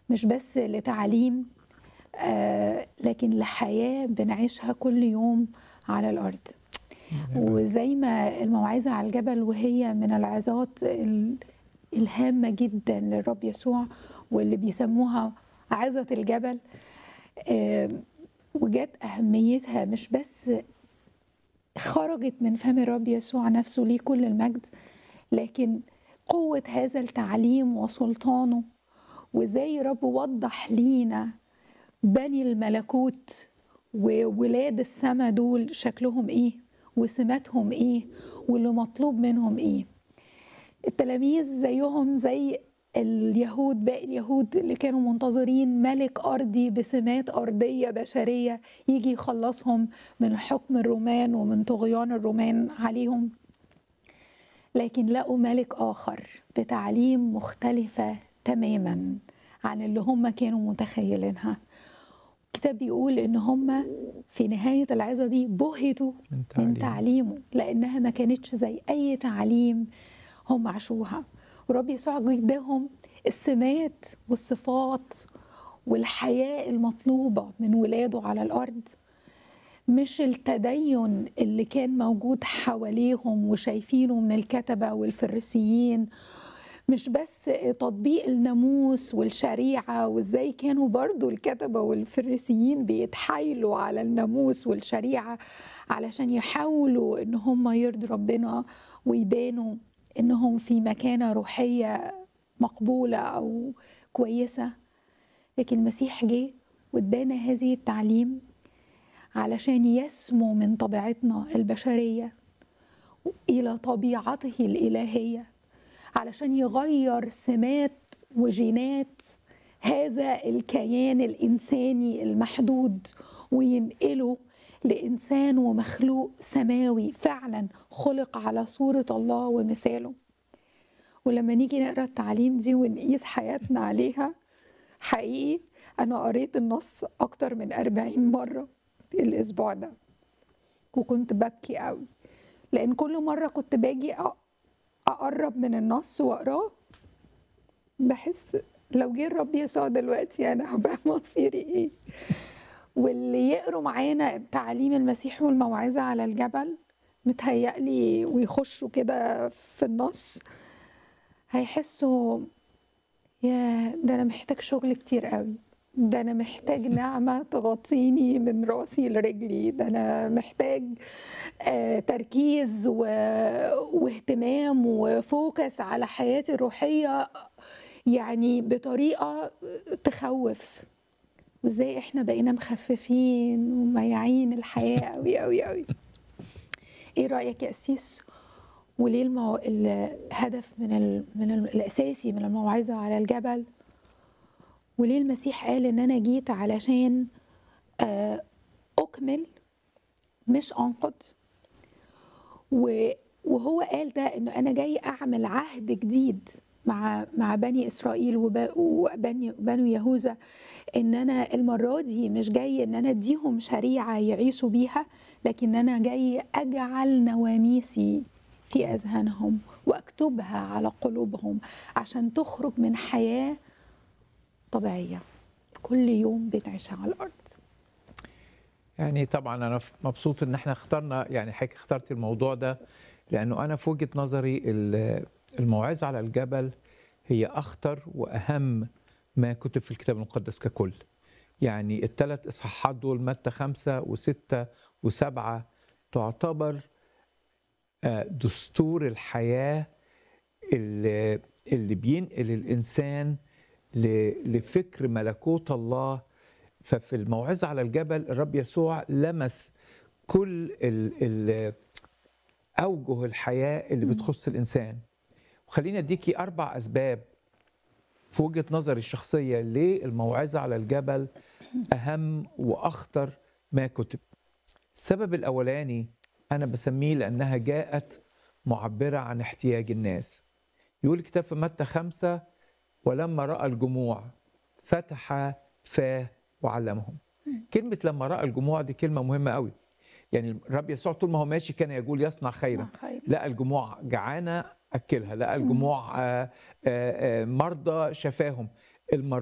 مش بس لتعليم آه، لكن لحياة بنعيشها كل يوم على الأرض وزي ما الموعظة على الجبل وهي من العظات ال- الهامة جدا للرب يسوع واللي بيسموها عظة الجبل آه، وجات أهميتها مش بس خرجت من فم الرب يسوع نفسه ليه كل المجد لكن قوة هذا التعليم وسلطانه وازاي رب وضح لينا بني الملكوت وولاد السما دول شكلهم ايه وسماتهم ايه واللي مطلوب منهم ايه التلاميذ زيهم زي اليهود باقي اليهود اللي كانوا منتظرين ملك أرضي بسمات أرضية بشرية يجي يخلصهم من حكم الرومان ومن طغيان الرومان عليهم لكن لقوا ملك آخر بتعليم مختلفة تماما عن اللي هم كانوا متخيلينها الكتاب بيقول ان هم في نهاية العظة دي بهتوا من من تعليم. تعليمه لانها ما كانتش زي اي تعليم هم عاشوها ورب يسوع جه اداهم السمات والصفات والحياة المطلوبة من ولاده على الأرض مش التدين اللي كان موجود حواليهم وشايفينه من الكتبة والفريسيين مش بس تطبيق الناموس والشريعة وازاي كانوا برضو الكتبة والفريسيين بيتحايلوا على الناموس والشريعة علشان يحاولوا ان هم يرضوا ربنا ويبانوا انهم في مكانة روحية مقبولة او كويسة لكن المسيح جه وادانا هذه التعليم علشان يسمو من طبيعتنا البشرية إلى طبيعته الإلهية علشان يغير سمات وجينات هذا الكيان الإنساني المحدود وينقله لإنسان ومخلوق سماوي فعلا خلق على صورة الله ومثاله ولما نيجي نقرا التعليم دي ونقيس حياتنا عليها حقيقي أنا قريت النص أكتر من أربعين مرة الأسبوع ده وكنت ببكي قوي لأن كل مرة كنت باجي أ- أقرب من النص وأقراه بحس لو جه الرب يسوع دلوقتي أنا هبقى مصيري إيه واللي يقروا معانا تعاليم المسيح والموعظة على الجبل متهيألي ويخشوا كده في النص هيحسوا يا ده انا محتاج شغل كتير قوي ده انا محتاج نعمه تغطيني من راسي لرجلي ده انا محتاج آه تركيز و... واهتمام وفوكس على حياتي الروحيه يعني بطريقه تخوف وازاي احنا بقينا مخففين ومياعين الحياه قوي قوي قوي ايه رايك يا قسيس وليه المو... الهدف من ال... من ال... الاساسي من الموعظه على الجبل وليه المسيح قال ان انا جيت علشان آه، اكمل مش انقض و... وهو قال ده انه انا جاي اعمل عهد جديد مع مع بني اسرائيل وب... وبني بنو يهوذا ان انا المره دي مش جاي ان انا اديهم شريعه يعيشوا بيها لكن انا جاي اجعل نواميسي في اذهانهم واكتبها على قلوبهم عشان تخرج من حياه طبيعيه كل يوم بنعيشها على الارض يعني طبعا انا ف- مبسوط ان احنا اخترنا يعني حضرتك اخترت الموضوع ده لانه انا في وجهه نظري ال- الموعظه على الجبل هي اخطر واهم ما كتب في الكتاب المقدس ككل يعني الثلاث اصحاحات دول متى خمسه وسته وسبعه تعتبر آه، دستور الحياه اللي, اللي بينقل الانسان ل- لفكر ملكوت الله ففي الموعظه على الجبل الرب يسوع لمس كل ال ال اوجه الحياه اللي بتخص الانسان وخليني اديكي اربع اسباب في وجهه نظري الشخصيه ليه الموعظه على الجبل اهم واخطر ما كتب السبب الاولاني انا بسميه لانها جاءت معبره عن احتياج الناس يقول الكتاب في متى خمسة ولما راى الجموع فتح فاه وعلمهم كلمه لما راى الجموع دي كلمه مهمه قوي يعني الرب يسوع طول ما هو ماشي كان يقول يصنع خيرا خير. لقى الجموع جعانه اكلها لقى الجموع آه، آه، آه، مرضى شفاهم المر